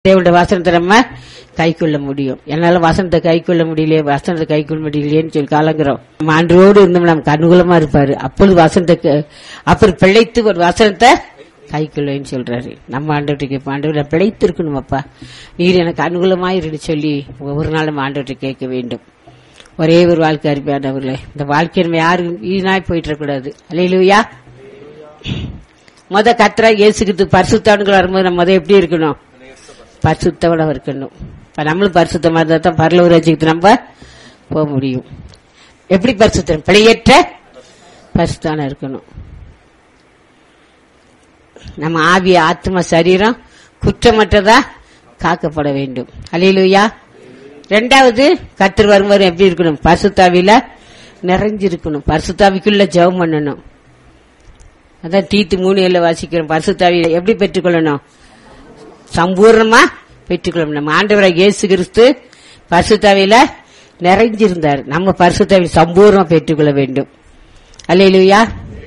தேவனுடைய வசனத்தை நம்ம கை கொள்ள முடியும் என்னால வசனத்தை கை கொள்ள முடியலையே வசனத்தை கை கொள்ள முடியலையேன்னு சொல்லி காலங்கிறோம் நம்ம ஆண்டோடு இருந்தோம் நமக்கு அனுகூலமா இருப்பாரு அப்பொழுது வசனத்தை க- அப்புறம் பிழைத்து ஒரு வசனத்தை கை கொள்வேன்னு சொல்றாரு நம்ம ஆண்டவர்கிட்ட கேட்போம் ஆண்டவர் பிழைத்து இருக்கணும் அப்பா நீர் எனக்கு அனுகூலமாயிருந்து சொல்லி ஒவ்வொரு நாளும் ஆண்டவர்கிட்ட கேட்க வேண்டும் ஒரே ஒரு வாழ்க்கை அருமையானவர்களே இந்த வாழ்க்கை நம்ம யாரும் வீணாய் போயிட்டு கூடாது அலையிலுயா முத கத்திரா இயேசுக்கு பரிசுத்தவன்கள் வரும்போது நம்ம முத எப்படி இருக்கணும் பரிசுத்தவனா இருக்கணும் இப்ப நம்மளும் பரிசுத்தமா இருந்தா தான் பரலூர் ராஜ்யத்துக்கு நம்ம போக முடியும் எப்படி பரிசுத்தம் பிழையற்ற பரிசுத்தான இருக்கணும் நம்ம ஆவி ஆத்ம சரீரம் குற்றமற்றதா காக்கப்பட வேண்டும் அலையிலுயா ரெண்டாவது கத்தர் வரும்போது எப்படி இருக்கணும் பரிசுத்தாவில நிறைஞ்சிருக்கணும் பரிசுத்தாவிக்குள்ள ஜெபம் பண்ணணும் அதான் தீத்து மூணு ஏழுல வாசிக்கிறோம் பரிசுத்தாவி எப்படி பெற்றுக்கொள்ளணும் சம்பூர்ணமா பெற்றுக்கொள்ளணும் நம்ம ஆண்டவராக இயேசு கிறிஸ்து பரிசுத்தாவில நிறைஞ்சிருந்தார் நம்ம பரிசுத்தாவில் சம்பூர்ணமா பெற்றுக்கொள்ள வேண்டும் அல்லையிலுயா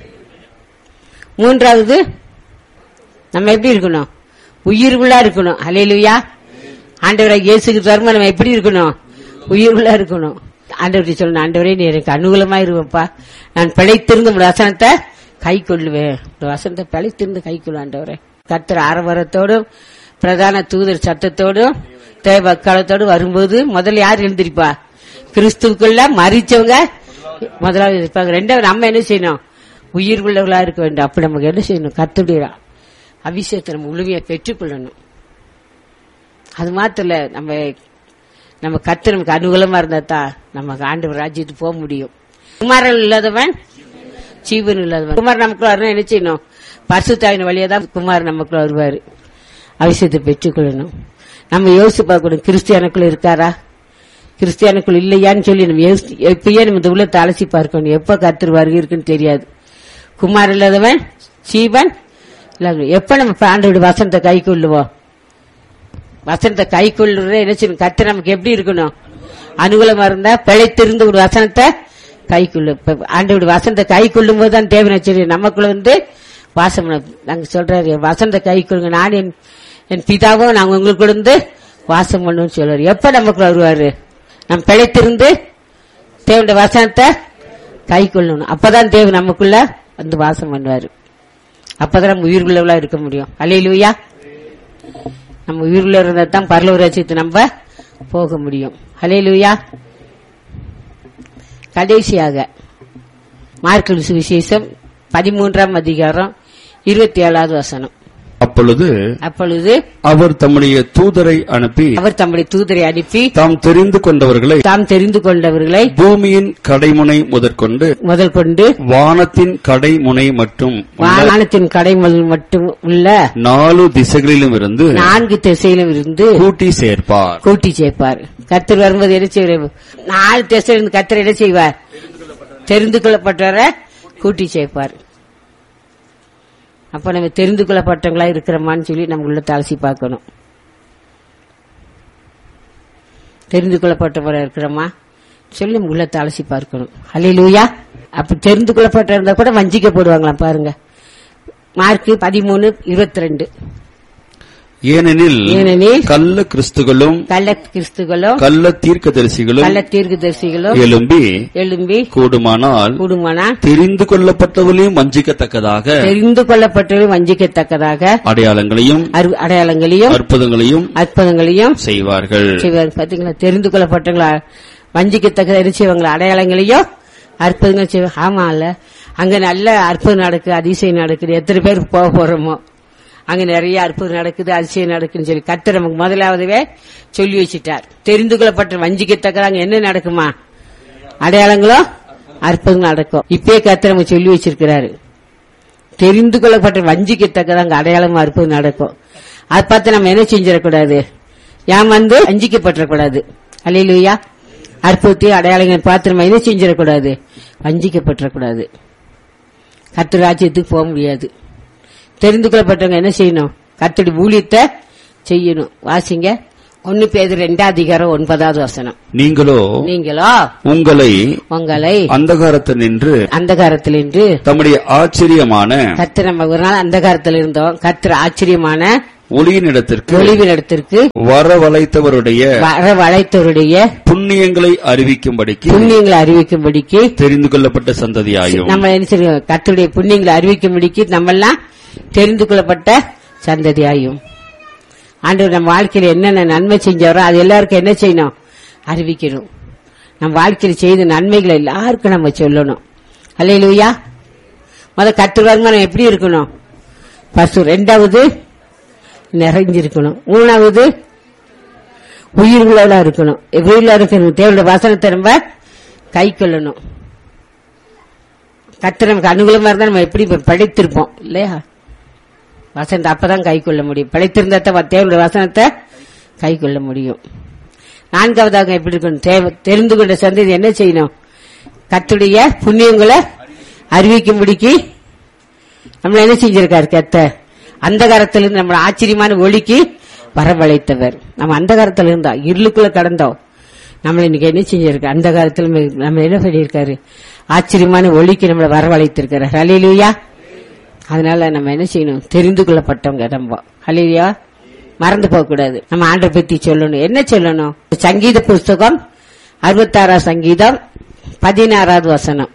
மூன்றாவது நம்ம எப்படி இருக்கணும் உயிர்வுள்ளா இருக்கணும் அலையிலுயா ஆண்டவராக இயேசு கிறிஸ்து வரும்போது நம்ம எப்படி இருக்கணும் உயிர்வுள்ளா இருக்கணும் ஆண்டவர்கிட்ட சொல்லணும் ஆண்டவரே நீ எனக்கு அனுகூலமா இருவப்பா நான் பிழைத்திருந்த உங்க வசனத்தை கை கொள்ளுவேன் உங்க வசனத்தை பிழைத்திருந்து கை கொள்ளும் ஆண்டவரே கர்த்தர் ஆரவாரத்தோடும் பிரதான தூதர் சத்தத்தோடும் தேவக்காலத்தோடு வரும்போது முதல்ல யார் எழுந்திருப்பா கிறிஸ்துவுக்குள்ள மறிச்சவங்க முதலாவது இருப்பாங்க ரெண்டாவது நம்ம என்ன செய்யணும் உயிர் உள்ளவர்களா இருக்க வேண்டும் அப்படி நமக்கு என்ன செய்யணும் கத்துடைய அபிஷேகத்தை நம்ம முழுமையா பெற்றுக்கொள்ளணும் அது மாத்திரம் இல்ல நம்ம நம்ம கத்து நமக்கு அனுகூலமா இருந்தா தான் நம்ம ஆண்டு ராஜ்யத்துக்கு போக முடியும் குமாரன் இல்லாதவன் ஜீவன் இல்லாதவன் குமார் நமக்குள்ள வரணும் என்ன செய்யணும் பரிசுத்தாவின் வழியா தான் குமார் நமக்குள்ள வருவாரு அபிஷேகத்தை பெற்றுக்கொள்ளணும் நம்ம யோசிச்சு பார்க்கணும் கிறிஸ்டியானுக்குள்ள இருக்காரா கிறிஸ்டியானுக்குள் இல்லையான்னு சொல்லி நம்ம யோசி- எப்பயே நம்ம இந்த உள்ள அலசி பார்க்கணும் எப்ப கர்த்தர் வருகை இருக்குன்னு தெரியாது குமார் இல்லாதவன் சீவன் இல்லாதவன் எப்ப நம்ம ஆண்டோட வசனத்தை கை கொள்ளுவோம் வசனத்தை கை கொள்ளுறத என்ன செய்யணும் கர்த்தர் நமக்கு எப்படி இருக்கணும் அனுகூலமா இருந்தா பிழைத்திருந்து ஒரு வசனத்தை கை கொள்ளு ஆண்டோட வசனத்தை கை கொள்ளும் போது தான் தேவன் சரி நமக்குள்ள வந்து வாசம் பண்ண- நாங்க சொல்றாரு "என் வசனத்தை கை கொள்ளுங்க நான் என் என் பிதாவும் நாங்க உங்களுக்கு இருந்து வாசம் பண்ணுவோம்னு சொல்றாரு எப்ப நமக்குள்ள வருவாரு நம்ம பிழைத்திருந்து தேவனுடைய வசனத்தை கை கொள்ளணும் அப்பதான் தேவன் நமக்குள்ள வந்து வாசம் பண்ணுவாரு அப்பதான் நம்ம உயிர்குள்ளவளா இருக்க முடியும் அலையிலுயா நம்ம உயிர்குள்ள இருந்தா தான் பரலூர் ரசித்து நம்ம போக முடியும் அலையிலுயா கடைசியாக மார்க்கல் சுவிசேஷம் பதிமூன்றாம் அதிகாரம் இருபத்தி ஏழாவது வசனம் அப்பொழுது அப்பொழுது அவர் தம்முடைய தூதரை அனுப்பி அவர் தம்முடைய தூதரை அனுப்பி தாம் தெரிந்து கொண்டவர்களை தாம் தெரிந்து கொண்டவர்களை பூமியின் கடைமுனை முதற்கொண்டு முதல் கொண்டு வானத்தின் கடைமுனை மற்றும் உள்ள வானத்தின் கடைமல் மட்டும் உள்ள நாலு திசைகளிலும் இருந்து நான்கு திசையிலும் இருந்து கூட்டி சேர்ப்பார் கூட்டி சேர்ப்பார் கர்த்தர் வரும்போது என்ன செய்வார் நாலு திசையில இருந்து கர்த்தர் என்ன செய்வார் தெரிந்து கொள்ளப்பட்டவரை கூட்டி சேர்ப்பார் அப்ப நம்ம தெரிந்து கொள்ளப்பட்டவங்களா இருக்கிறோமான்னு சொல்லி நம்ம உள்ள அலசி பார்க்கணும் தெரிந்து கொள்ளப்பட்டவரா இருக்கிறோமா சொல்லி நம்ம உள்ளத்தை அலசி பார்க்கணும் ஹalleluya அப்ப தெரிந்து கொள்ளப்பட்ட இருந்தா கூட வஞ்சிக்கப்படுவாங்களாம் பாருங்க மார்க் பதிமூணு இருபத்தி ரெண்டு ஏனெனில் ஏனெனில் கள்ள கிறிஸ்துகளும் கள்ள கிறிஸ்துகளும் கள்ள தீர்க்கதரிசிகளும் கள்ள தீர்க்கதரிசிகளும் எழும்பி எழும்பி கூடுமானால் கூடுமானா தெரிந்து கொள்ளப்பட்டவர்களையும் வஞ்சிக்கத்தக்கதாக தெரிந்து கொள்ளப்பட்டவர்கள் வஞ்சிக்கத்தக்கதாக அடையாளங்களையும் அரு- அடையாளங்களையும் அற்புதங்களையும் அற்புதங்களையும் செய்வார்கள் செய்வார் பாத்தீங்களா தெரிந்து கொள்ளப்பட்டவங்களா வஞ்சிக்கத்தக்க என்ன செய்வாங்களா அடையாளங்களையும் அற்புதங்கள் செய்வாங்க ஆமா இல்ல அங்க நல்ல அற்புதம் நடக்குது அதிசயம் நடக்குது எத்தனை பேர் போக போறோமோ அங்க நிறைய அற்புதம் நடக்குது அதிசயம் நடக்குதுன்னு சொல்லி கர்த்தர் நமக்கு முதலாவதுவே சொல்லி வச்சிட்டார் தெரிந்து கொள்ளப்பட்ட வஞ்சிக்கத்தக்க அங்க என்ன நடக்குமா அடையாளங்களும் அற்புதம் நடக்கும் இப்பயே கர்த்தர் நமக்கு சொல்லி வச்சிருக்கிறாரு தெரிந்து கொள்ளப்பட்ட வஞ்சிக்கத்தக்கதான் அங்க அடையாளமா அற்புதம் நடக்கும் அதை பார்த்து நம்ம என்ன செஞ்சிடக்கூடாது ஏன் வந்து வஞ்சிக்கப்பட்டுறக்கூடாது அலையிலுயா அற்புதத்தை அடையாளங்கள் பார்த்து நம்ம என்ன செஞ்சிடக்கூடாது வஞ்சிக்கப்பட்டுறக்கூடாது கர்த்தர் ராஜ்யத்துக்கு போக முடியாது தெரிந்து கொள்ளப்பட்டவங்க என்ன செய்யணும் கர்த்தடி ஊழியத்தை செய்யணும் வாசிங்க ஒன்னு பேர் ரெண்டாம் அதிகாரம் ஒன்பதாவது வசனம் நீங்களோ நீங்களோ உங்களை உங்களை அந்தகாரத்தில் நின்று அந்தகாரத்திலின்று தம்முடைய ஆச்சரியமான கர்த்தர் நம்ம ஒரு நாள் அந்தகாரத்தில் இருந்தோம் கர்த்தர் ஆச்சரியமான ஒளியின் இடத்திற்கு ஒளிவின் இடத்திற்கு வரவழைத்தவருடைய வரவழைத்தவருடைய புண்ணியங்களை அறிவிக்கும்படிக்கு புண்ணியங்களை அறிவிக்கும்படிக்கு தெரிந்து கொள்ளப்பட்ட சந்ததியாயும் நம்ம என்ன செய்யணும் கர்த்தருடைய புண்ணியங்களை அறிவிக்கும்படிக்கு நம்ம எல்லாம் தெரிந்து கொள்ளப்பட்ட சந்ததியாயும் ஆண்டவர் நம்ம வாழ்க்கையில என்னென்ன நன்மை செஞ்சாரோ அது எல்லாருக்கும் என்ன செய்யணும் அறிவிக்கணும் நம்ம வாழ்க்கையில செய்த நன்மைகளை எல்லாருக்கும் நம்ம சொல்லணும் அல்லையிலுயா முத கர்த்தர் வருமானம் எப்படி இருக்கணும் பசு ரெண்டாவது நிறைஞ்சிருக்கணும் மூணாவது உயிர்களோட இருக்கணும் உயிரில் இருக்கணும் தேவனுடைய வசனத்தை நம்ம கை கொள்ளணும் கர்த்தர் நமக்கு அனுகூலமா இருந்தா நம்ம எப்படி இப்ப படைத்திருப்போம் இல்லையா வசனத்தை அப்பதான் கை கொள்ள முடியும் படைத்திருந்தா தான் தேவனுடைய வசனத்தை கை கொள்ள முடியும் நான்காவதாக எப்படி இருக்கணும் தேவ தெரிந்து கொண்ட சந்ததி என்ன செய்யணும் கர்த்தருடைய புண்ணியங்களை அறிவிக்கும்படிக்கு நம்மள என்ன செஞ்சிருக்காரு கத்த அந்த காலத்திலிருந்து நம்ம ஆச்சரியமான ஒளிக்கு வரவழைத்தவர் நம்ம அந்த காலத்துல இருந்தா இருளுக்குள்ள கடந்தோம் நம்மள இன்னைக்கு என்ன செஞ்சிருக்க அந்த காலத்துல நம்ம- நம்ம என்ன பண்ணியிருக்காரு ஆச்சரியமான ஒளிக்கு நம்மளை வரவழைத்திருக்காரு ஹலிலுயா அதனால நம்ம என்ன செய்யணும் தெரிந்து கொள்ளப்பட்டவங்க நம்ம ஹலிலுயா மறந்து போக கூடாது நம்ம ஆண்டை பத்தி சொல்லணும் என்ன சொல்லணும் சங்கீத புஸ்தகம் அறுபத்தாறாம் சங்கீதம் பதினாறாவது வசனம்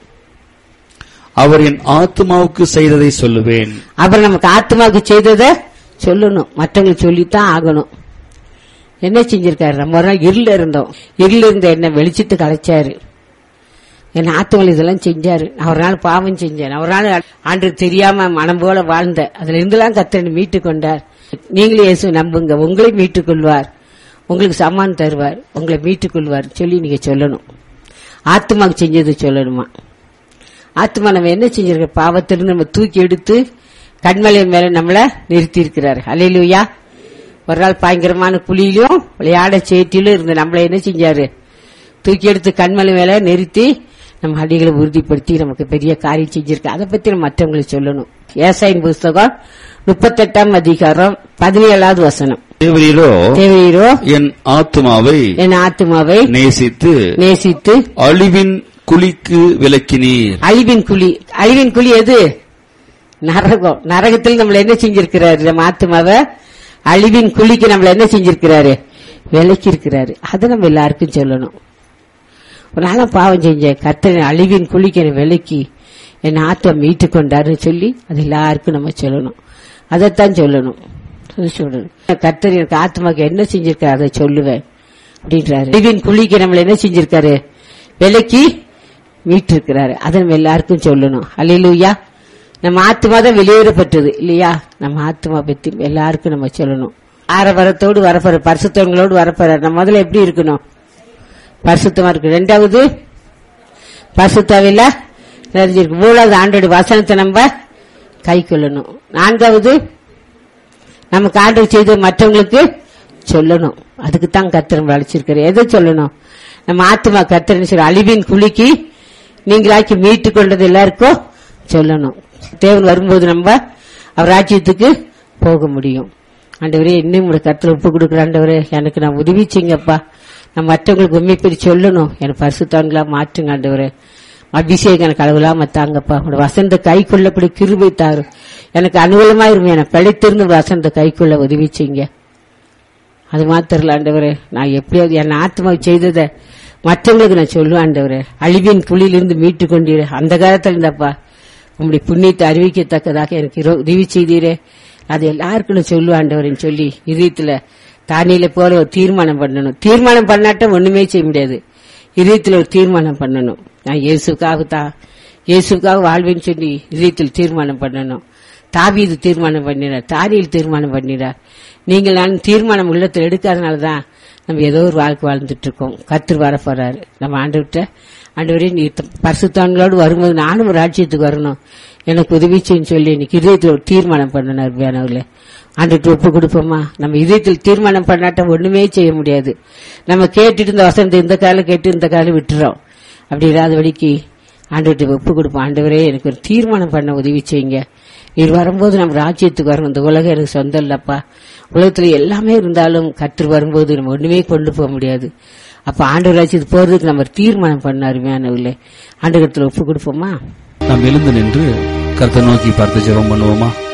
அவர் என் ஆத்மாவுக்கு செய்ததை சொல்லுவேன் அப்புறம் நமக்கு ஆத்மாவுக்கு செய்ததை சொல்லணும் மற்றவங்களுக்கு சொல்லித்தான் ஆகணும் என்ன செஞ்சிருக்காரு நம்ம ஒரு நாள் இருள இருந்தோம் இருள இருந்த என்ன வெளிச்சத்து கலைச்சாரு என் ஆத்மாவில் இதெல்லாம் செஞ்சாரு நான் ஒரு நாள் பாவம் செஞ்சேன் நான் ஒரு நாள் ஆண்டு தெரியாம மனம் போல வாழ்ந்த அதுல இருந்தெல்லாம் கத்தனை மீட்டு கொண்டார் நீங்களே இயேசு நம்புங்க உங்களை மீட்டுக் கொள்வார் உங்களுக்கு சம்மான் தருவார் உங்களை மீட்டுக் கொள்வார் சொல்லி நீங்க சொல்லணும் ஆத்மாவுக்கு செஞ்சது சொல்லணுமா ஆத்மா நம்ம என்ன செஞ்சிருக்க பாவத்திலிருந்து நம்ம தூக்கி எடுத்து கண்மலை மேல நம்மள நிறுத்தி இருக்கிறாரு அலையிலுயா ஒரு நாள் பயங்கரமான குழியிலும் விளையாட சேற்றிலும் இருந்து நம்மள என்ன செஞ்சாரு தூக்கி எடுத்து கண்மலை மேல நிறுத்தி நம்ம அடிகளை உறுதிப்படுத்தி நமக்கு பெரிய காரியம் செஞ்சிருக்கு அதை பத்தி நம்ம மற்றவங்களுக்கு சொல்லணும் ஏசாயின் புஸ்தகம் முப்பத்தெட்டாம் அதிகாரம் பதினேழாவது வசனம் தேவரீரோ தேவையோ என் ஆத்மாவை என் ஆத்மாவை நேசித்து நேசித்து அழிவின் குழிக்கு விலக்கினீர் அழிவின் குழி அழிவின் குழி எது நரகம் நரகத்தில் நம்மள என்ன செஞ்சிருக்கிறாரு நம்ம ஆத்மாவை அழிவின் குழிக்கு நம்மள என்ன செஞ்சிருக்கிறாரு விலக்கி இருக்கிறாரு அதை நம்ம எல்லாருக்கும் சொல்லணும் ஒரு நாளும் பாவம் செஞ்சேன் கர்த்தனை அழிவின் குழிக்கு என்னை விலக்கி என் ஆத்மா மீட்டு கொண்டாருன்னு சொல்லி அது எல்லாருக்கும் நம்ம சொல்லணும் அதைத்தான் சொல்லணும் அது சொல்லணும் கர்த்தர் எனக்கு ஆத்மாக்கு என்ன செஞ்சிருக்காரு அதை சொல்லுவேன் அப்படின்றாரு அழிவின் குழிக்கு நம்மள என்ன செஞ்சிருக்காரு விலக்கி மீட்டிருக்கிறாரு அதை நம்ம எல்லாருக்கும் சொல்லணும் அல்லையா நம்ம ஆத்மா தான் வெளியேறப்பட்டது இல்லையா நம்ம ஆத்மா பத்தி எல்லாருக்கும் நம்ம சொல்லணும் ஆரவரத்தோடு வரப்போற பரிசுத்தவங்களோடு வரப்போற நம்ம முதல்ல எப்படி இருக்கணும் பரிசுத்தமா இருக்கு ரெண்டாவது பரிசுத்தாவில நிறைஞ்சிருக்கு மூணாவது ஆண்டோட வசனத்தை நம்ம கை கொள்ளணும் நான்காவது நமக்கு ஆண்டவர் செய்த மற்றவங்களுக்கு சொல்லணும் அதுக்கு தான் கத்திரம் அழைச்சிருக்காரு எதை சொல்லணும் நம்ம ஆத்மா கத்திரன்னு சொல்லி அழிவின் குலுக்கி நீங்களாக்கி மீட்டு கொண்டது எல்லாருக்கும் சொல்லணும் தேவன் வரும்போது நம்ம அவர் ராஜ்யத்துக்கு போக முடியும் ஆண்டவரே இன்னும் உங்களோட கருத்துல ஒப்பு கொடுக்குற ஆண்டவரே எனக்கு நான் உதவி செய்யுங்கப்பா நான் மற்றவங்களுக்கு உண்மை பெரிய சொல்லணும் எனக்கு பரிசுத்தான்களா மாற்றுங்க ஆண்டவரே அபிஷேகம் எனக்கு அளவில்லாம தாங்கப்பா உங்களோட வசந்த கை கொள்ளப்படி கிருபை தாரு எனக்கு அனுகூலமா இருக்கும் எனக்கு பிழைத்திருந்து வசந்த கை கொள்ள உதவி செய்யுங்க அது மாத்திரல ஆண்டவரே நான் எப்படியாவது என் ஆத்மா செய்ததை மற்றவங்களுக்கு நான் சொல்லுவேன் ஆண்டவரே அழிவின் புள்ளியிலிருந்து மீட்டு கொண்டீரே அந்த காலத்துல இருந்தப்பா உங்களுடைய புண்ணியத்தை அறிவிக்கத்தக்கதாக எனக்கு இரு- உதவி செய்தீரே அது எல்லாருக்கும் நான் சொல்லுவேன் ஆண்டவரேன்னு சொல்லி இதயத்துல தானியில போல ஒரு தீர்மானம் பண்ணணும் தீர்மானம் பண்ணாட்டம் ஒண்ணுமே செய்ய முடியாது இதயத்துல ஒரு தீர்மானம் பண்ணணும் நான் இயேசுக்காக தான் இயேசுக்காக வாழ்வேன்னு சொல்லி இதயத்தில் தீர்மானம் பண்ணணும் தாவீது தீர்மானம் பண்ணினார் தானியில் தீர்மானம் பண்ணினார் நீங்கள் நான் தீர்மானம் உள்ளத்தில் எடுக்காதனால தான் நம்ம ஏதோ ஒரு வாழ்க்கை வாழ்ந்துட்டு இருக்கோம் கர்த்தர் வர போறாரு நம்ம ஆண்டுகிட்ட ஆண்டவரே நீ பரிசுத்தான்களோடு வரும்போது நானும் ஒரு ராஜ்யத்துக்கு வரணும் எனக்கு உதவி செய்யுன்னு சொல்லி இன்னைக்கு இதயத்தில் ஒரு தீர்மானம் பண்ணணும் வேணவங்களே ஆண்டுட்டு ஒப்பு கொடுப்போமா நம்ம இதயத்தில் தீர்மானம் பண்ணாட்ட ஒண்ணுமே செய்ய முடியாது நம்ம கேட்டுட்டு இந்த வசனத்தை இந்த காலம் கேட்டு இந்த காலம் விட்டுறோம் அப்படி இல்லாத வழிக்கு ஆண்டுகிட்ட ஒப்பு கொடுப்போம் ஆண்டவரே எனக்கு ஒரு தீர்மானம் பண்ண உதவி செய்யுங்க நீர் வரும்போது நம்ம ராஜ்யத்துக்கு வரணும் இந்த உலகம் எனக்கு சொந்தம் இல்லப்பா உலகத்துல எல்லாமே இருந்தாலும் கற்று வரும்போது நம்ம ஒண்ணுமே கொண்டு போக முடியாது அப்ப ஆண்டு ராஜ்யத்துக்கு போறதுக்கு நம்ம ஒரு தீர்மானம் பண்ண அருமையானவில்லை ஆண்டு ஒப்பு கொடுப்போமா நாம் எழுந்து நின்று கர்த்தர் நோக்கி பார்த்து ஜெபம் பண்ணுவோமா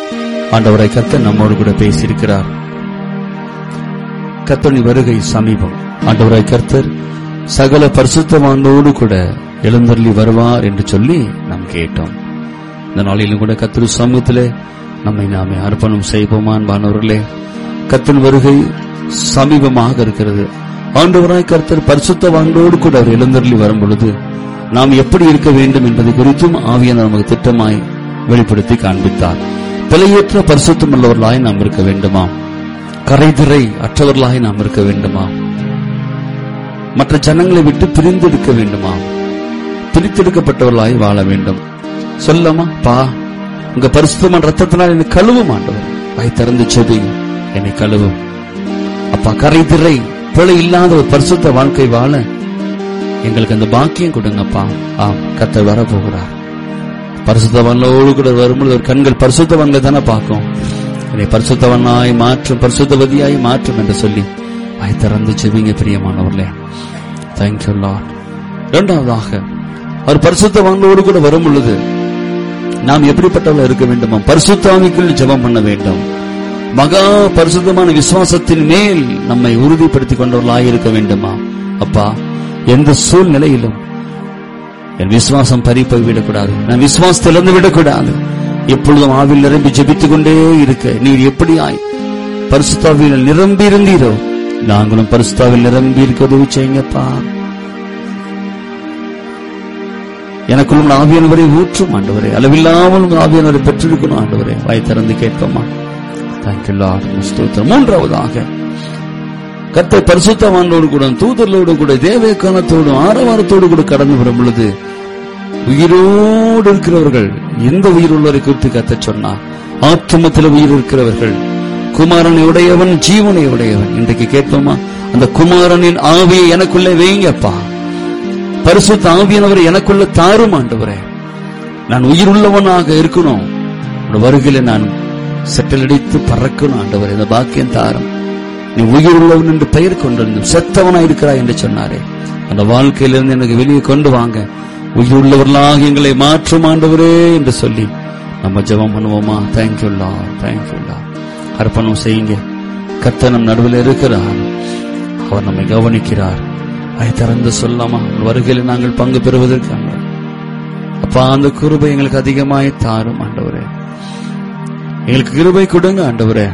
ஆண்டவரை கர்த்தர் நம்மோடு கூட பேசியிருக்கிறார் கர்த்தரின் வருகை சமீபம் ஆண்டவரை கர்த்தர் சகல பரிசுத்தவானோடு கூட எழுந்தருளி வருவார் என்று சொல்லி நாம் கேட்டோம் இந்த நாளிலும் கூட கத்திரு சமூகத்திலே நம்மை நாமே அர்ப்பணம் செய்வோமா அன்பானவர்களே கத்தின் வருகை சமீபமாக இருக்கிறது ஆண்டவராய் கர்த்தர் பரிசுத்தவானோடு கூட அவர் எழுந்தருளி வரும் பொழுது நாம் எப்படி இருக்க வேண்டும் என்பதை குறித்தும் ஆவியான நமக்கு திட்டமாய் வெளிப்படுத்தி காண்பித்தார் பிழையற்ற பரிசுத்தம் உள்ளவர்களாய் நாம் இருக்க வேண்டுமா கரைதிரை அற்றவர்களாய் நாம் இருக்க வேண்டுமா மற்ற ஜனங்களை விட்டு பிரிந்து இருக்க வேண்டுமா பிரித்தெடுக்கப்பட்டவர்களாய் வாழ வேண்டும் சொல்லாமா பா உங்க பரிசுத்தமான ரத்தத்தினால் என்னை கழுவும் ஆண்டவர் வாய் திறந்து செவி என்னை கழுவும் அப்பா கரைதிரை பிழை இல்லாத ஒரு பரிசுத்த வாழ்க்கை வாழ எங்களுக்கு அந்த பாக்கியம் கொடுங்கப்பா ஆம் கத்தர் வர போகிறார் பரிசுத்தவனோடு கூட வரும்பொழுது ஒரு கண்கள் பரிசுத்தவன்களை தானே பார்க்கும் என்னை பரிசுத்தவனாய் மாற்றும் பரிசுத்தவதியாய் மாற்றும் என்று சொல்லி வாய் திறந்து செவிங்க பிரியமானவர்களே தேங்க்யூ லார்ட் இரண்டாவதாக அவர் பரிசுத்தவானோடு கூட வரும் பொழுது நாம் எப்படிப்பட்டவர்கள் இருக்க வேண்டுமா பரிசுத்தாமிக்குள் ஜெபம் பண்ண வேண்டும் மகா பரிசுத்தமான விசுவாசத்தின் மேல் நம்மை உறுதிப்படுத்திக் கொண்டவர்களாய் இருக்க வேண்டுமா அப்பா எந்த சூழ்நிலையிலும் என் விசுவாசம் பறிப்போய் விடக்கூடாது நான் விசுவாசத்தை இழந்து விடக்கூடாது எப்பொழுதும் ஆவில் நிரம்பி ஜெபித்துக் கொண்டே இருக்க நீர் எப்படியாய் பரிசுத்தாவில் நிரம்பி இருந்தீரோ நாங்களும் பரிசுத்தாவில் நிரம்பி இருக்க உதவி செய்யுங்கப்பா எனக்குள்ளும் ஆவியானவரை ஊற்றும் ஆண்டவரே அளவில்லாமல் உங்க ஆவியானவரை பெற்றிருக்கணும் ஆண்டவரே வாய் திறந்து கேட்போமா தேங்க்யூ லார்ட் ஸ்தோத்திரம் மூன்றாவதாக கத்தை பரிசுத்தவானோடு கூட தூதர்களோடு கூட தேவக்கானத்தோடு ஆரவாரத்தோடு கூட கடந்து வரும் பொழுது உயிரோடு இருக்கிறவர்கள் எந்த உயிர் உள்ளவரை குறித்து கத்த சொன்னார் ஆத்மத்தில் உயிர் இருக்கிறவர்கள் குமாரனை உடையவன் ஜீவனை உடையவன் இன்றைக்கு கேட்போமா அந்த குமாரனின் ஆவியை எனக்குள்ளே வைங்கப்பா பரிசுத்த ஆவியானவரை எனக்குள்ள தாரும் ஆண்டவரே நான் உயிர் உள்ளவனாக இருக்கணும் உன் வருகையில நான் செட்டலடித்து பறக்கணும் ஆண்டவரே இந்த பாக்கியம் தாரும் நீ உயிர் உள்ளவன் என்று பெயர் கொண்டிருந்தும் செத்தவனா இருக்கிறாய் என்று சொன்னாரே அந்த வாழ்க்கையிலிருந்து எனக்கு வெளியே கொண்டு வாங்க உயிர் உள்ளவர்களாக எங்களை மாற்றும் ஆண்டவரே என்று சொல்லி நம்ம ஜெபம் பண்ணுவோமா தேங்க்யூல்லா தேங்க்யூல்லா அர்ப்பணம் செய்யுங்க கத்தனம் நடுவில் இருக்கிறார் அவர் நம்மை கவனிக்கிறார் அதை திறந்து சொல்லாமா உன் வருகையில் நாங்கள் பங்கு பெறுவதற்காக அப்பா அந்த கிருபை எங்களுக்கு அதிகமாய் தாரும் ஆண்டவரே எங்களுக்கு கிருபை கொடுங்க ஆண்டவரே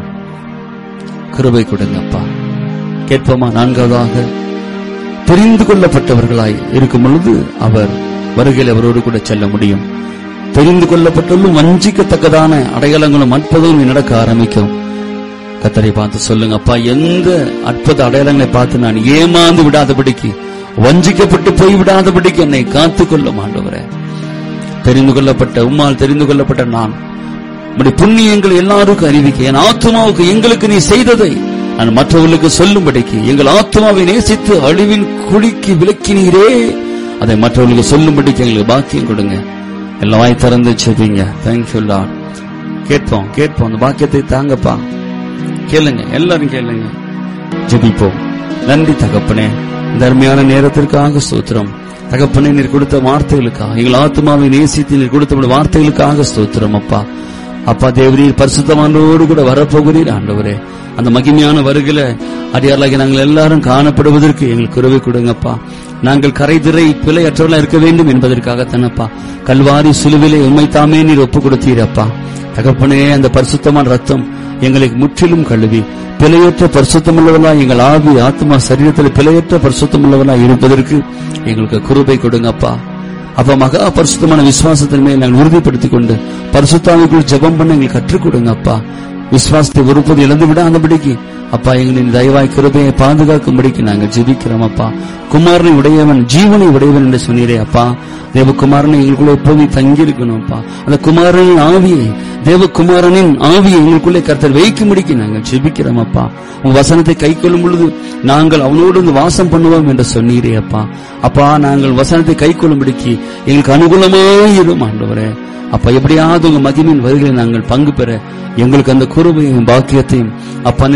கிருபை கொடுங்க அப்பா கேட்போமா நான்காவதாக தெரிந்து கொள்ளப்பட்டவர்களாய் இருக்கும் பொழுது அவர் வருகையில் அவரோடு கூட செல்ல முடியும் தெரிந்து கொள்ளப்பட்டுள்ளும் வஞ்சிக்கத்தக்கதான அடையாளங்களும் அற்புதங்களும் நடக்க ஆரம்பிக்கும் கத்தரை பார்த்து சொல்லுங்க அப்பா எந்த அற்புத அடையாளங்களை பார்த்து நான் ஏமாந்து விடாதபடிக்கு வஞ்சிக்கப்பட்டு போய் விடாதபடிக்கு என்னை காத்துக்கொள்ளும் ஆண்டவரே தெரிந்து கொள்ளப்பட்ட உம்மால் தெரிந்து கொள்ளப்பட்ட நான் உம்முடைய புண்ணியங்கள் எல்லாருக்கும் அறிவிக்க என் ஆத்மாவுக்கு எங்களுக்கு நீ செய்ததை நான் மற்றவர்களுக்கு சொல்லும்படிக்கு எங்கள் ஆத்மாவை நேசித்து அழிவின் குழிக்கு விலக்கினீரே அதை மற்றவர்களுக்கு சொல்லும்படிக்கு எங்களுக்கு பாக்கியம் கொடுங்க எல்லாம் வாய் திறந்து செப்பீங்க தேங்க்யூ லார்ட் கேட்போம் கேட்போம் அந்த பாக்கியத்தை தாங்கப்பா கேளுங்க எல்லாரும் கேளுங்க ஜெபிப்போம் நன்றி தகப்பனே இந்த அருமையான நேரத்திற்காக ஸ்தோத்திரம் தகப்பனே நீர் கொடுத்த வார்த்தைகளுக்காக எங்கள் ஆத்மாவை நேசித்து நீர் கொடுத்த உம்முடைய வார்த்தைகளுக்காக ஸ்தோத்திரம் அப்பா அப்பா தேவரீர் பரிசுத்தமானோடு கூட வரப்போகிறீர் ஆண்டவரே அந்த மகிமையான வருகில அடியார்களாகி நாங்கள் எல்லாரும் காணப்படுவதற்கு எங்களுக்கு உறவை கொடுங்கப்பா நாங்கள் கரைதிரை பிழையற்றவர்களா இருக்க வேண்டும் என்பதற்காகத்தானப்பா கல்வாரி சிலுவிலே உண்மை தாமே நீர் ஒப்பு கொடுத்தீரப்பா தகப்பனே அந்த பரிசுத்தமான ரத்தம் எங்களை முற்றிலும் கழுவி பிழையற்ற பரிசுத்தமுள்ளவர்களா எங்கள் ஆவி ஆத்மா சரீரத்தில் பிழையற்ற பரிசுத்தமுள்ளவர்களா இருப்பதற்கு எங்களுக்கு குருபை கொடுங்கப்பா அப்ப மகா பரிசுத்தமான விசுவாசத்தின் மேல் நாங்கள் உறுதிப்படுத்திக் கொண்டு பரிசுத்தாவிக்குள் ஜெபம் பண்ண எங்களுக்கு கற்றுக் கொடுங்க அப்பா விசுவாசத்தை ஒருபோது இழந்து விடாதபடிக்கு அப்பா எங்களின் தயவாய் கிருபையை பாதுகாக்கும்படிக்கு நாங்கள் ஜெபிக்கிறோம் அப்பா குமாரனை உடையவன் ஜீவனை உடையவன் என்று சொன்னீரே அப்பா தேவகுமாரனை எங்களுக்குள்ள எப்போதும் தங்கி இருக்கணும்ப்பா அந்த குமாரனின் ஆவியை தேவகுமாரனின் ஆவியை எங்களுக்குள்ளே கர்த்தர் வைக்கும்படிக்கு நாங்கள் ஜெபிக்கிறோம் அப்பா உன் வசனத்தை கை கொள்ளும் பொழுது நாங்கள் அவனோடு வந்து வாசம் பண்ணுவோம் என்று சொன்னீரே அப்பா அப்பா நாங்கள் வசனத்தை கை கொள்ளும்படிக்கு எங்களுக்கு அனுகூலமாய் இரும் ஆண்டவரே அப்ப எப்படியாவது உங்க மகிமையின் வருகையில் நாங்கள் பங்கு பெற எங்களுக்கு அந்த குருவையும் பாக்கியத்தையும் அப்பா நீர் தருவீர்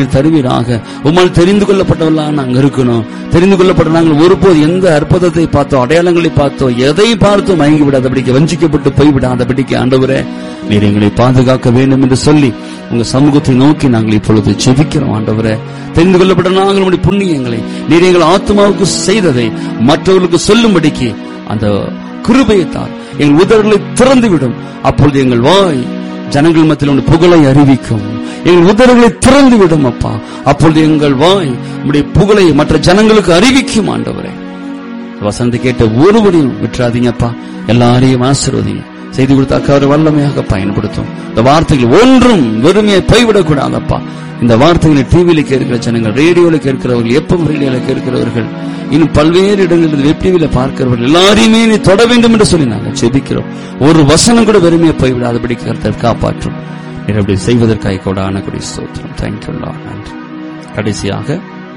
செய்வீராக உம்மால் தெரிந்து கொள்ளப்பட்டவர்களாக நாங்கள் இருக்கணும் தெரிந்து கொள்ளப்பட்ட நாங்கள் ஒருபோது எந்த அற்புதத்தை பார்த்தோம் அடையாளங்களை பார்த்தோம் எதை பார்த்தும் மயங்கி விடாதபடிக்கு வஞ்சிக்கப்பட்டு போய்விடாதபடிக்கு ஆண்டவரே நீர் எங்களை பாதுகாக்க வேண்டும் என்று சொல்லி உங்க சமூகத்தை நோக்கி நாங்கள் இப்பொழுது செபிக்கிறோம் ஆண்டவரே தெரிந்து கொள்ளப்பட்ட நாங்கள் உங்களுடைய புண்ணியங்களை நீர் எங்கள் ஆத்மாவுக்கு செய்ததை மற்றவர்களுக்கு சொல்லும்படிக்கு அந்த கிருபையத்தால் எங்கள் உதடுகளை திறந்துவிடும் அப்பொழுது எங்கள் வாய் ஜனங்கள் மத்தியில் உன் புகழை அறிவிக்கும் எங்கள் உதடுகளை திறந்து விடும் அப்பா அப்பொழுது எங்கள் வாய் உடைய புகழை மற்ற ஜனங்களுக்கு அறிவிக்கும் ஆண்டவரே வசந்தி கேட்ட ஒருவரையும் விட்டுறாதீங்கப்பா எல்லாரையும் ஆசீர்வதிங்க செய்தி கொடுத்த அக்காவை வல்லமையாக பயன்படுத்தும் இந்த வார்த்தைகள் ஒன்றும் வெறுமையை போய்விடக்கூடாதப்பா இந்த வார்த்தைகளை டிவியில கேட்கிற ஜனங்கள் ரேடியோல கேட்கிறவர்கள் எப்பவும் ரேடியோல கேட்கிறவர்கள் இன்னும் பல்வேறு இடங்களில் வெப் டிவியில பார்க்கிறவர்கள் எல்லாரையுமே நீ தொட வேண்டும் என்று சொல்லி நாங்கள் செபிக்கிறோம் ஒரு வசனம் கூட வெறுமையை போய்விடாதபடி கருத்தர் காப்பாற்றும் நீர் அப்படி செய்வதற்காக கூட ஆனக்குடி ஸ்தோத்திரம் தேங்க்யூ நன்றி கடைசியாக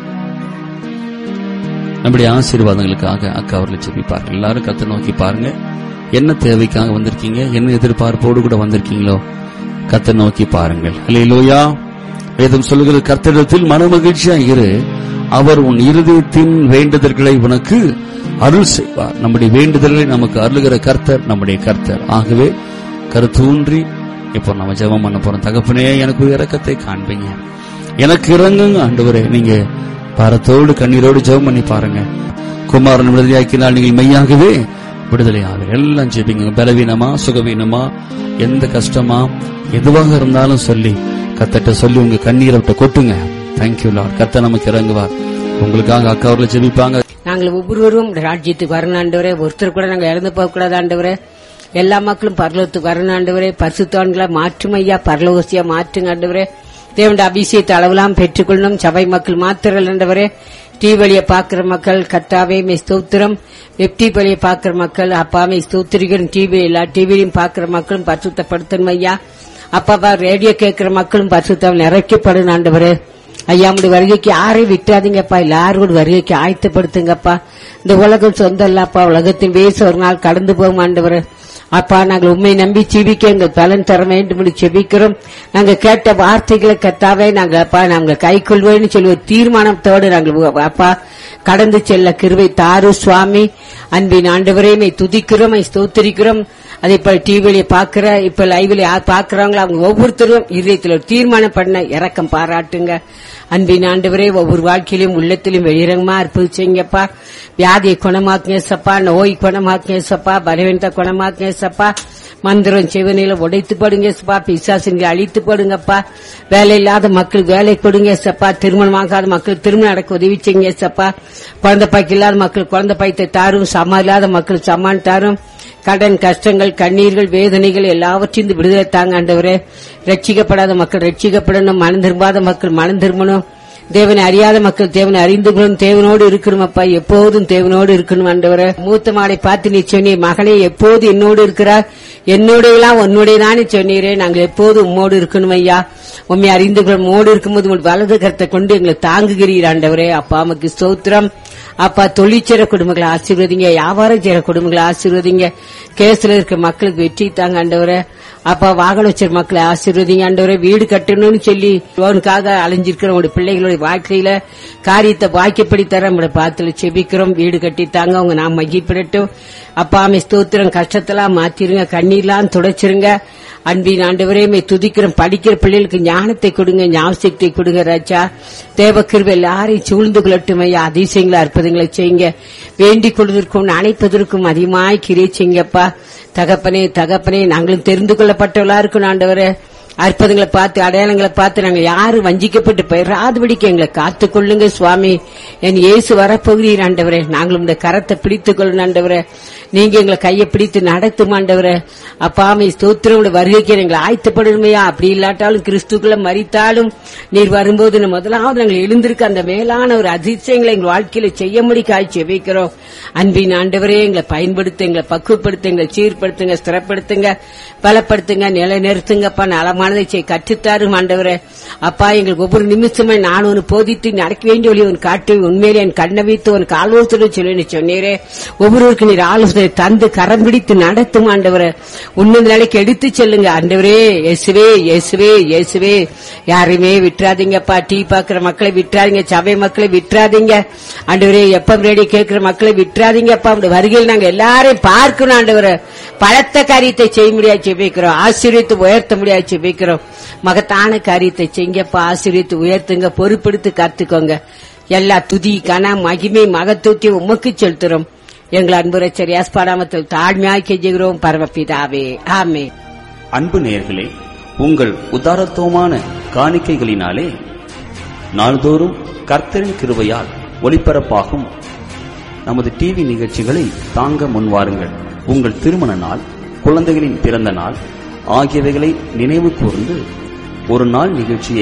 நம்முடைய ஆசீர்வாதங்களுக்காக அக்கா அவர்களை செபிப்பார்கள் எல்லாரும் கத்தை நோக்கி பாருங்க என்ன தேவைக்காக வந்திருக்கீங்க என்ன எதிர்பார்ப்போடு கூட வந்திருக்கீங்களோ கத்தை நோக்கி பாருங்கள் அல்லேலூயா வேதம் சொல்லுகிறது கர்த்தரிடத்தில் மனமகிழ்ச்சியா இரு அவர் உன் இருதயத்தின் வேண்டுதல்களை உனக்கு அருள் செய்வார் நம்முடைய வேண்டுதல்களை நமக்கு அருளுகிற கர்த்தர் நம்முடைய கர்த்தர் ஆகவே கருத்தூன்றி இப்போ நம்ம ஜெபம் பண்ண போறோம் தகப்பனே எனக்கு ஒரு இரக்கத்தை காண்பீங்க எனக்கு இறங்குங்க ஆண்டவரே நீங்க பாரத்தோடு கண்ணீரோடு ஜெபம் பண்ணி பாருங்க குமாரன் விடுதலையாக்கினால் நீங்கள் மெய்யாகவே விடுதலை ஆவீர் எல்லாம் ஜெபிங்க பலவீனமா சுகவீனமா எந்த கஷ்டமா எதுவாக இருந்தாலும் சொல்லி கத்தட்ட சொல்லி உங்க கண்ணீரை விட்டு கொட்டுங்க தேங்க்யூ லார்ட் கத்த நமக்கு இறங்குவார் உங்களுக்காக அக்கா அவர்களை ஜெபிப்பாங்க நாங்கள் ஒவ்வொருவரும் உம்முடைய ராஜ்யத்துக்கு வரணும் ஆண்டவரே ஒருத்தர் கூட நாங்கள் இறந்து போக கூடாது ஆண்டவரே எல்லா மக்களும் பரலோகத்துக்கு வரணும் ஆண்டவரே பரிசுத்தவான்களா மாற்றும் ஐயா பரலோகசியா மாற்றுங்க ஆண்டவரே தேவண்ட அபிஷேகத்தை அளவெல்லாம் பெற்றுக்கொள்ளணும் சபை மக்கள் மாத்திரல் ஆண்டவரே டி வழியை பார்க்கிற மக்கள் கத்தாவே மே ஸ்தோத்திரம் வெப்டி வழியை பார்க்கிற மக்கள் அப்பாமே ஸ்தோத்திரிகரும் டிவி எல்லா டிவிலையும் பார்க்கிற மக்களும் பரிசுத்தப்படுத்தணும் ஐயா அப்பா ரேடியோ கேட்கிற மக்களும் பரிசுத்தம் நிறைக்கப்படும் ஆண்டவரே ஐயா உடைய வருகைக்கு யாரையும் விட்டுறாதீங்கப்பா எல்லாரோட வருகைக்கு ஆயத்தப்படுத்துங்கப்பா இந்த உலகம் சொந்தம் இல்லப்பா உலகத்தின் வேச ஒரு நாள் கடந்து போகும் ஆண்டவர் அப்பா நாங்கள் உண்மை நம்பி ஜீவிக்க எங்கள் பலன் தர வேண்டும் என்று செபிக்கிறோம் நாங்க கேட்ட வார்த்தைகளை கத்தாவே நாங்க அப்பா நாங்கள் கை கொள்வோம்னு சொல்லி ஒரு தீர்மானத்தோடு நாங்கள் அப்பா கடந்து செல்ல கிருவை தாரு சுவாமி அன்பின் ஆண்டவரே மை துதிக்கிறோம் மை ஸ்தோத்திரிக்கிறோம் அதே போல டிவியில பாக்குற இப்ப லைவ்ல யார் பாக்குறாங்களோ அவங்க ஒவ்வொருத்தரும் இதயத்தில் ஒரு தீர்மானம் பண்ண இறக்கம் பாராட்டுங்க அன்பின் ஆண்டவரே ஒவ்வொரு வாழ்க்கையிலும் உள்ளத்திலும் வெளியிறங்கமா அற்புதிச்சீங்கப்பா வியாதியை குணமாக்குங்க சப்பா நோய் குணமாக்குங்க சப்பா பலவீனத்தை குணமாக்குங்க சப்பா மந்திரம் செவனையில உடைத்து படுங்க சப்பா பிசாசுங்களை அழித்து படுங்கப்பா வேலை இல்லாத மக்களுக்கு வேலை கொடுங்க சப்பா திருமணமாகாத மக்கள் திருமணம் நடக்க உதவி செய்யுங்க சப்பா குழந்தை பாய்க்கு இல்லாத மக்கள் குழந்தை பாய்த்தை தாரும் சமா இல்லாத மக்கள் சமான் தாரும் கடன் கஷ்டங்கள் கண்ணீர்கள் வேதனைகள் எல்லாவற்றையும் விடுதலை தாங்க ஆண்டவரே ரட்சிக்கப்படாத மக்கள் ரட்சிக்கப்படணும் மனம் திரும்பாத மக்கள் மனம் திரும்பணும் தேவனை அறியாத மக்கள் தேவனை அறிந்து கொள்ளும் தேவனோடு இருக்கணும் அப்பா எப்போதும் தேவனோடு இருக்கணும் ஆண்டவரே மூத்த மாடை பார்த்து நீ சொன்னீர் மகனே எப்போது என்னோடு இருக்கிறார் என்னோடையெல்லாம் உன்னுடையதானே சொன்னீரே நாங்கள் எப்போதும் உம்மோடு இருக்கணும் ஐயா உண்மை அறிந்து கொள்ளும் மோடு இருக்கும்போது உங்கள் வலது கரத்தை கொண்டு எங்களை தாங்குகிறீர் ஆண்டவரே அப்பா நமக்கு ஸ்தோத்திரம் அப்பா தொழிற்சேர குடும்பங்களை ஆசீர்வதிங்க வியாபாரம் செய்யற குடும்பங்களை ஆசீர்வதிங்க கேஸ்ல இருக்க மக்களுக்கு வெற்றி தாங்க ஆண்டவரே அப்பா வாகனம் வச்சிருக்க மக்களை ஆசீர்வதிங்க ஆண்டவரே வீடு கட்டணும்னு சொல்லி லோனுக்காக அலைஞ்சிருக்கிற உங்களுடைய பிள்ளைகளுடைய வாழ்க்கையில காரியத்தை வாக்கியப்படி தர நம்மளோட பாத்துல செபிக்கிறோம் வீடு கட்டி தாங்க அவங்க நாம் மகிப்பிடட்டும் அப்பா அமை ஸ்தோத்திரம் கஷ்டத்தெல்லாம் மாத்திருங்க கண்ணீர்லாம் துடைச்சிருங்க அன்பின் ஆண்டவரே மே துதிக்கிறோம் படிக்கிற பிள்ளைகளுக்கு ஞானத்தை கொடுங்க ஞாபகத்தை கொடுங்க ராஜா தேவக்கிருவ எல்லாரையும் சூழ்ந்து கொள்ளட்டும் ஐயா அதிசயங்களை அற்புதங்களை செய்யுங்க வேண்டிக் கொள்வதற்கும் அணைப்பதற்கும் அதிகமாய் கிரியை செய்யுங்கப்பா தகப்பனே தகப்பனே நாங்களும் தெரிந்து கொள்ளப்பட்டவளா இருக்கணும் ஆண்டவரே அற்புதங்களை பார்த்து அடையாளங்களை பார்த்து நாங்கள் யாரும் வஞ்சிக்கப்பட்டு பெறாதபடிக்கு எங்களை காத்துக் கொள்ளுங்க சுவாமி என் இயேசு வரப்போகிறீர் ஆண்டவரே நாங்களும் இந்த கரத்தை பிடித்துக் கொள்ளணும் ஆண்டவரே நீங்க எங்களை கையை பிடித்து நடத்தும் ஆண்டவரே அப்பாமை ஸ்தோத்திரம் வருகைக்கு எங்களை ஆயத்தப்படணுமையா அப்படி இல்லாட்டாலும் கிறிஸ்துக்குள்ள மறித்தாலும் நீர் வரும்போது முதலாவது நாங்கள் எழுந்திருக்க அந்த மேலான ஒரு அதிசயங்களை எங்கள் வாழ்க்கையில செய்ய முடிக்காய் செவிக்கிறோம் அன்பின் ஆண்டவரே எங்களை பயன்படுத்த எங்களை பக்குவப்படுத்த எங்களை சீர்படுத்துங்க ஸ்திரப்படுத்துங்க பலப்படுத்துங்க நிலைநிறுத்துங்கப்பா நலமான பிரியமானதை செய்ய கற்றுத்தாரும் ஆண்டவரே அப்பா எங்களுக்கு ஒவ்வொரு நிமிஷமே நான் உன் போதித்து நடக்க வேண்டிய வழி உன் காட்டு உண்மையிலே என் கண்ணை வைத்து உனக்கு ஆலோசனை சொல்லி நீ சொன்னீரே ஒவ்வொருவருக்கு நீர் ஆலோசனை தந்து கரம் பிடித்து நடத்தும் ஆண்டவரே உன்னத நிலைக்கு எடுத்து செல்லுங்க ஆண்டவரே இயேசுவே இயேசுவே இயேசுவே யாரையுமே விட்டுறாதீங்கப்பா டீ பாக்குற மக்களை விட்டுறாதீங்க சபை மக்களை விட்டுறாதீங்க ஆண்டவரே எப்ப ரேடி கேட்கிற மக்களை விட்டுறாதீங்கப்பா அப்படி வருகையில் நாங்க எல்லாரையும் பார்க்கணும் ஆண்டவரே பலத்த காரியத்தை செய்ய முடியாது செபிக்கிறோம் ஆசீர்வித்து உயர்த்த முடியாது செபிக்கிறோம் மகத்தான காரியத்தை செய்யப்பா ஆசீர்வித்து உயர்த்துங்க பொறுப்பெடுத்து காத்துக்கோங்க எல்லா துதி கன மகிமை மகத்துவத்தை உமக்கு செலுத்துறோம் எங்கள் அன்புரச்சர் யாஸ்பாடாமத்தில் தாழ்மையாய் கெஞ்சுகிறோம் பரமபிதாவே ஆமே அன்பு நேயர்களே உங்கள் உதாரத்துவமான காணிக்கைகளினாலே நாள்தோறும் கர்த்தரின் கிருபையால் ஒளிபரப்பாகும் நமது டிவி நிகழ்ச்சிகளை தாங்க முன்வாருங்கள் உங்கள் திருமண நாள் குழந்தைகளின் பிறந்த நாள் ஆகியவைகளை நினைவு கூர்ந்து ஒரு நாள் நிகழ்ச்சியை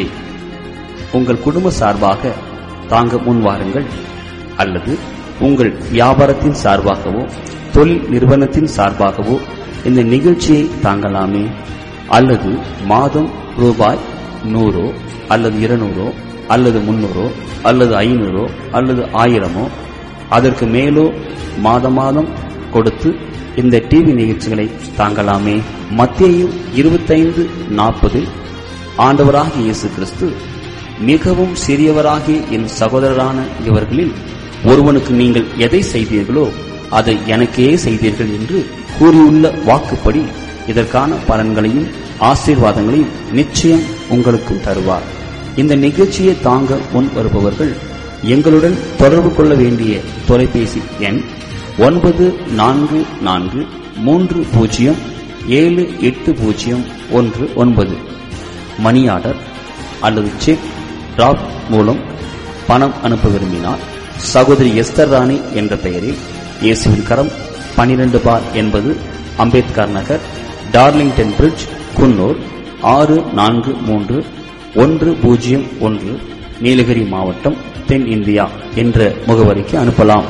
உங்கள் குடும்ப சார்பாக தாங்க முன்வாருங்கள் அல்லது உங்கள் வியாபாரத்தின் சார்பாகவோ தொழில் நிறுவனத்தின் சார்பாகவோ இந்த நிகழ்ச்சியை தாங்கலாமே அல்லது மாதம் ரூபாய் நூறோ அல்லது இருநூறோ அல்லது முன்னூறோ அல்லது ஐநூறோ அல்லது ஆயிரமோ அதற்கு மேலோ மாத மாதம் கொடுத்து இந்த டிவி நிகழ்ச்சிகளை தாங்கலாமே மத்திய இருபத்தைந்து நாற்பதில் ஆண்டவராகிய இயேசு கிறிஸ்து மிகவும் சிறியவராகிய என் சகோதரரான இவர்களில் ஒருவனுக்கு நீங்கள் எதை செய்தீர்களோ அதை எனக்கே செய்தீர்கள் என்று கூறியுள்ள வாக்குப்படி இதற்கான பலன்களையும் ஆசீர்வாதங்களையும் நிச்சயம் உங்களுக்கும் தருவார் இந்த நிகழ்ச்சியை தாங்க முன் வருபவர்கள் எங்களுடன் தொடர்பு கொள்ள வேண்டிய தொலைபேசி எண் ஒன்பது நான்கு நான்கு மூன்று பூஜ்ஜியம் ஏழு எட்டு பூஜ்ஜியம் ஒன்று ஒன்பது மணி ஆர்டர் அல்லது செக் டிராப் மூலம் பணம் அனுப்ப விரும்பினால் சகோதரி எஸ்தர் ராணி என்ற பெயரில் இயேசுவின் கரம் பனிரெண்டு பார் என்பது அம்பேத்கர் நகர் டார்லிங்டன் பிரிட்ஜ் குன்னூர் ஆறு நான்கு மூன்று ஒன்று பூஜ்ஜியம் ஒன்று நீலகிரி மாவட்டம் தென் இந்தியா என்ற முகவரிக்கு அனுப்பலாம்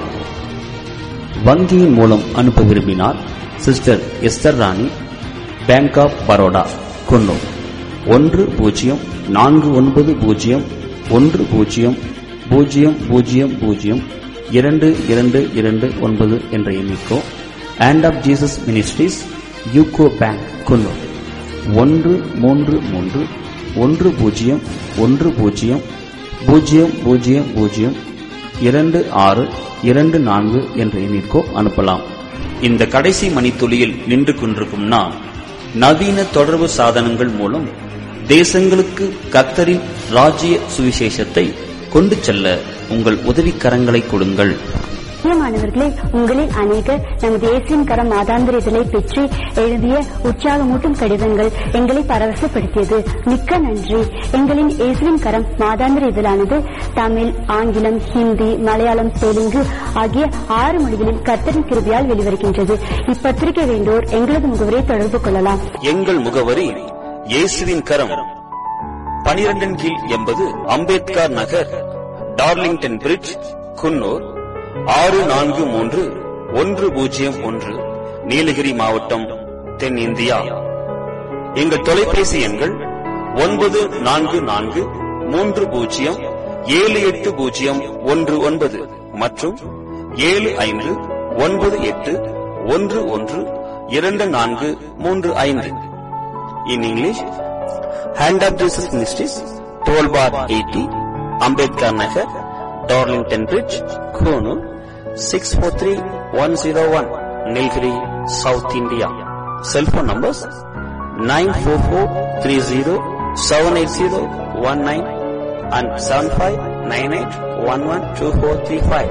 வங்கியின் மூலம் அனுப்ப விரும்பினால் sister Esther Rani bank of Baroda Coonoor ஒன்று பூஜ்ஜியம் நான்கு ஒன்பது பூஜ்ஜியம் ஒன்று பூஜ்ஜியம் பூஜ்ஜியம் பூஜ்ஜியம் பூஜ்ஜியம் இரண்டு இரண்டு இரண்டு ஒன்பது என்ற எண்ணிக்கோ hand of Jesus ministries UCO bank Coonoor ஒன்று மூன்று மூன்று ஒன்று பூஜ்ஜியம் ஒன்று பூஜ்ஜியம் பூஜ்ஜியம் பூஜ்ஜியம் பூஜ்ஜியம் இரண்டு ஆறு இரண்டு நான்கு என்ற எண்ணிற்கோ அனுப்பலாம் இந்த கடைசி மணித்துளியில் நின்று கொண்டிருக்கும் நாம் நவீன தொடர்பு சாதனங்கள் மூலம் தேசங்களுக்கு கத்தரின் ராஜ்ய சுவிசேஷத்தை கொண்டு செல்ல உங்கள் உதவிக்கரங்களை கொடுங்கள் பிரியமானவர்களே உங்களில் அநேகர் நமது இயேசுவின் கரம் மாதாந்திர இதழை பெற்று எழுதிய உற்சாகமூட்டும் கடிதங்கள் எங்களை பரவசப்படுத்தியது மிக்க நன்றி எங்களின் இயேசுவின் கரம் மாதாந்திர இதழானது தமிழ் ஆங்கிலம் ஹிந்தி மலையாளம் தெலுங்கு ஆகிய ஆறு மொழிகளில் கர்த்தரின் கிருபியால் வெளிவருகின்றது இப்பத்திரிகை வேண்டோர் எங்களது முகவரை தொடர்பு கொள்ளலாம் எங்கள் முகவரி இயேசுவின் கரம் பனிரெண்டின் கீழ் எண்பது அம்பேத்கர் நகர் டார்லிங்டன் பிரிட்ஜ் குன்னூர் ஆறு நான்கு மூன்று ஒன்று பூஜ்ஜியம் ஒன்று நீலகிரி மாவட்டம் தென் இந்தியா எங்கள் தொலைபேசி எண்கள் ஒன்பது நான்கு நான்கு மூன்று பூஜ்ஜியம் ஏழு எட்டு பூஜ்ஜியம் ஒன்று ஒன்பது மற்றும் ஏழு ஐந்து ஒன்பது எட்டு ஒன்று ஒன்று இரண்டு நான்கு மூன்று ஐந்து in English hand of Jesus ministries twelve bar eighty Ambedkar Nagar Darlington bridge Coonoor six four three one zero one Nilgiri south India cellphone numbers nine four four three zero seven eight zero one nine and seven five nine eight one one two four three five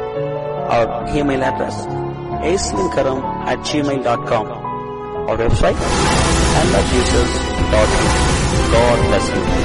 our email address aslingaram at Gmail dot com our website and God bless you.